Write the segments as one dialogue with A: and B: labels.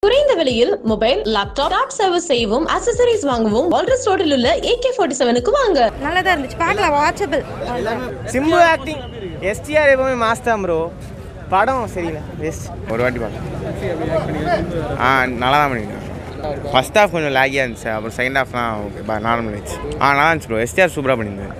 A: குறைந்த விலையில் mobile laptop top service செய்யவும் அக்சசரிஸ் வாங்கவும் வால்ரஸ் ரோடில் உள்ள ஏகே ஃபார்ட்டி செவனுக்கு வாங்க
B: நல்லா தான் இருந்துச்சு பார்க்கலாம் வாட்சபிள்
C: சிம்பு ஆக்டிங் எஸ்டிஆர் எப்பவுமே மாஸ் தான் ப்ரோ படம் சரியில்லை வேஸ்ட்
D: ஒரு வாட்டி பார்த்தேன் ஆ நல்லா தான் பண்ணிருக்கேன் ஃபஸ்ட் ஹாஃப் கொஞ்சம் லேகியாக இருந்துச்சு அப்புறம் செகண்ட் ஹாஃப்லாம் ஓகே பா நார்மல் ஆயிடுச்சு ஆ நல்லா இருந்துச்சு ப்ரோ எஸ்டிஆர் சூப்பராக பண்ணியிருந்தேன்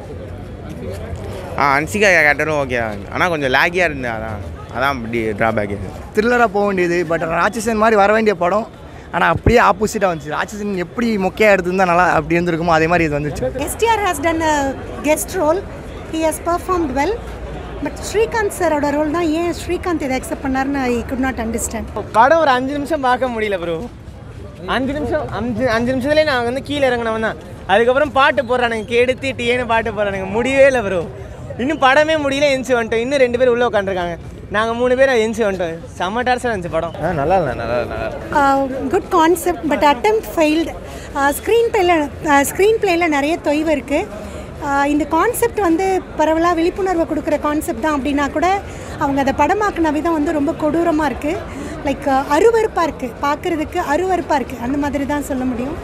D: ஆ அன்சிகா கேரக்டரும் ஓகே தான் ஆனால் கொஞ்சம் லேகியாக இருந்தது அதான் அதான் இப்படி ட்ராபேக் இது
E: த்ரில்லராக போக வேண்டியது பட் ராட்சசன் மாதிரி வர வேண்டிய படம் ஆனால் அப்படியே ஆப்போசிட்டாக வந்துச்சு ராட்சசன் எப்படி மொக்கையாக எடுத்திருந்தா நல்லா அப்படி இருந்திருக்குமோ அதே மாதிரி இது வந்துச்சு
F: STR has done a guest role. He has performed well. But Srikanth சாரோட ரோல் தான் ஏன் ஸ்ரீகாந்த் இதை அக்செப்ட் பண்ணாருன்னு ஐ குட் நாட் அண்டர்ஸ்டாண்ட்
C: படம் ஒரு அஞ்சு நிமிஷம் பார்க்க முடியல ப்ரோ அஞ்சு நிமிஷம் அஞ்சு அஞ்சு நிமிஷத்துலேயே நான் வந்து கீழே இறங்கினவன் தான் அதுக்கப்புறம் பாட்டு போடுறானுங்க கெடுத்து டீன்னு பாட்டு போடுறானுங்க முடியவே இல்லை ப்ரோ இன்னும் படமே முடியல எந்திச்சு வந்துட்டோம் இன்னும் ரெண்டு பேர் உள்ளே உட்காந்துருக்காங்க நாங்கள் மூணு பேர் எந்திச்சு வந்துட்டோம் செம்ம டார்ச்சர் இருந்துச்சு படம்
D: ஆ நல்லா இல்லை நல்லா நல்லா
F: good concept but attempt failed screen பிளேல ஸ்க்ரீன் பிளேயில் நிறைய தொய்வு இருக்குது இந்த கான்செப்ட் வந்து பரவலாக விழிப்புணர்வை கொடுக்குற கான்செப்ட் தான் அப்படின்னா கூட அவங்க அதை படமாக்குன விதம் வந்து ரொம்ப கொடூரமாக இருக்குது லைக் அருவருப்பாக இருக்குது பார்க்குறதுக்கு அருவருப்பாக இருக்குது அந்த மாதிரி தான் சொல்ல முடியும்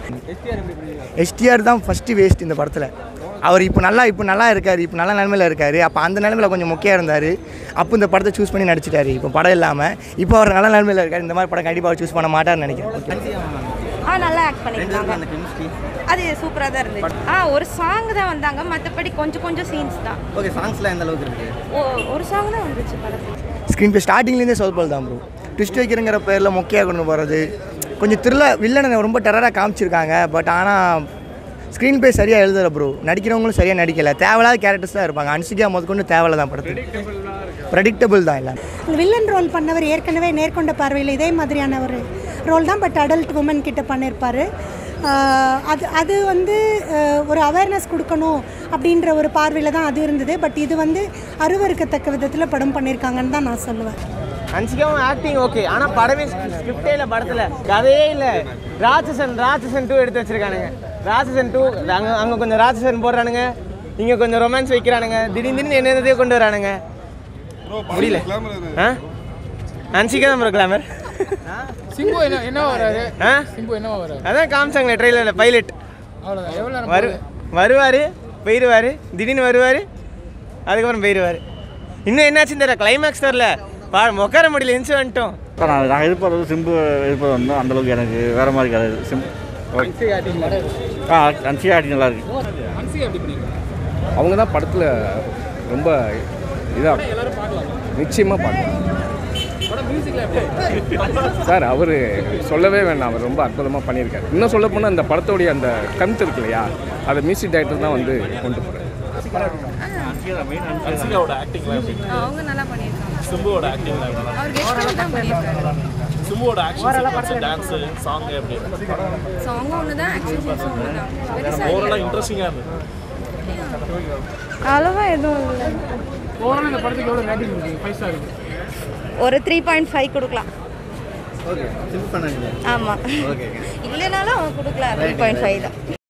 E: எஸ்டிஆர் தான் ஃபஸ்ட்டு வேஸ்ட் இந்த படத்தில் அவர் இப்போ நல்லா இப்போ நல்லா இருக்கார் இப்போ நல்ல நிலமையில இருக்கார் அப்போ அந்த நிலமையில கொஞ்சம் மொக்கையாக இருந்தார் அப்போ இந்த படத்தை சூஸ் பண்ணி நடிச்சிட்டாரு இப்போ படம் இல்லாமல் இப்போ அவர் நல்ல நிலமையில இருக்கார் இந்த மாதிரி படம் கண்டிப்பாக சூஸ் பண்ண மாட்டார்னு நினைக்கிறேன் ஓகே
B: ஆ நல்லா ஆக்ட் பண்ணியிருந்தாங்க அது சூப்பராக தான் இருந்துச்சு ஆ ஒரு சாங் தான் வந்தாங்க மற்றபடி கொஞ்சம் கொஞ்சம் சீன்ஸ் தான்
E: ஓகே சாங்ஸ்லாம் எந்த அளவுக்கு இருக்குது
B: ஓ ஒரு சாங் தான் வந்துச்சு படத்தில்
E: ஸ்க்ரீன் பிளே ஸ்டார்டிங்லேருந்தே சொல் தான் ப்ரோ ட்விஸ்ட் வைக்கிறங்கிற பேரில் மொக்கையாக கொண்டு போகிறது கொஞ்சம் த்ரில்ல வில்லனை ரொம்ப டெரராக காமிச்சிருக்காங்க பட் ஆனால் ஸ்க்ரீன் பிளே சரியாக எழுதலை ப்ரோ நடிக்கிறவங்களும் சரியாக நடிக்கலை தேவையில்லாத கேரக்டர்ஸ் தான் இருப்பாங்க அன்சிகா முதற்கொண்டு தேவையில்ல தான் படத்துக்கு ப்ரெடிக்டபிள் தான் இல்லை
F: வில்லன் ரோல் பண்ணவர் ஏற்கனவே நேர்கொண்ட பார்வையில் இதே மாதிரியான ஒரு ரோல் தான் பட் அடல்ட் உமன் கிட்ட பண்ணியிருப்பார் அது அது வந்து ஆஹ், ஒரு அவேர்னஸ் கொடுக்கணும் அப்படின்ற ஒரு பார்வையில் தான் அது இருந்தது பட் இது வந்து அருவருக்கத்தக்க விதத்தில் படம் பண்ணியிருக்காங்கன்னு தான் நான் சொல்லுவேன்
C: அன்சிகாவும் ஆக்டிங் ஓகே ஆனால் படமே ஸ்கிரிப்டே இல்லை படத்தில் கதையே இல்லை ராட்சசன் ராட்சசன் டூ எடுத்து வச்சிருக்கானுங்க ராட்சசன் டூ அங்கே அங்கே கொஞ்சம் ராட்சசன் போடுறானுங்க இங்கே கொஞ்சம் ரொமான்ஸ் வைக்கிறானுங்க திடீர்னு திடீர்னு என்னென்னதையோ கொண்டு வரானுங்க முடியல ஆ அன்சிகா தான் ப்ரோ கிளாமர்
G: சிம்பு என்ன என்ன வராரு
C: ஆ
G: சிம்பு என்ன வராரு
C: அதான் காமிச்சாங்களே ட்ரெயிலரில் பைலட்
G: அவ்வளோதான் எவ்வளோ நேரம்
C: வரு வருவார் போயிடுவார் திடீர்னு வருவார் அதுக்கப்புறம் போயிடுவார் இன்னும் என்னாச்சுன்னு தெரியல கிளைமேக்ஸ் தெரில பா உட்கார முடியல எந்திச்சு வந்துட்டோம்
H: சார் நான் நாங்கள் எதிர்பார்த்தது சிம்பு எதிர்பார்த்து வந்தோம் அந்தளவுக்கு எனக்கு வேறு மாதிரி கிடையாது சிம் ஆ அன்சியா ஆக்டிங் நல்லா இருக்கு
G: அன்சிகா எப்படி பண்ணிருக்காங்க
I: அவங்க தான் படத்தில் ரொம்ப இதாக நிச்சயமாக பார்க்கலாம்
G: படம் மியூசிக்கில் எப்படி
I: சார் அவர் சொல்லவே வேண்டாம் அவர் ரொம்ப அற்புதமாக பண்ணியிருக்காரு இன்னும் சொல்ல போனால் அந்த படத்தோடைய அந்த கருத்து இருக்கு இல்லையா அதை மியூசிக் டைரக்டர் தான் வந்து கொண்டு போகிறார்
B: அவங்க நல்லா பண்ணியிருக்காங்க சிம்புவோட ஆக்டிங் அவர் கெஸ்ட் தான் பண்ணியிருக்காரு சாங் ஒன்று தான் ஆக்ஷன் சீன்ஸ் ஒன்று தான் பெருசாக அவ்வளோவா எதுவும் இல்லை
G: ஓவரால் இந்த படத்துக்கு எவ்வளோ ரேட்டிங் கொடுக்குறீங்க ஃபைவ் ஸ்டார்
B: ஒரு த்ரீ பாயிண்ட் ஃபைவ் கொடுக்கலாம் ஆமாம் இல்லைனாலும் அவன் கொடுக்கலாம் த்ரீ பாயிண்ட் ஃபைவ் தான்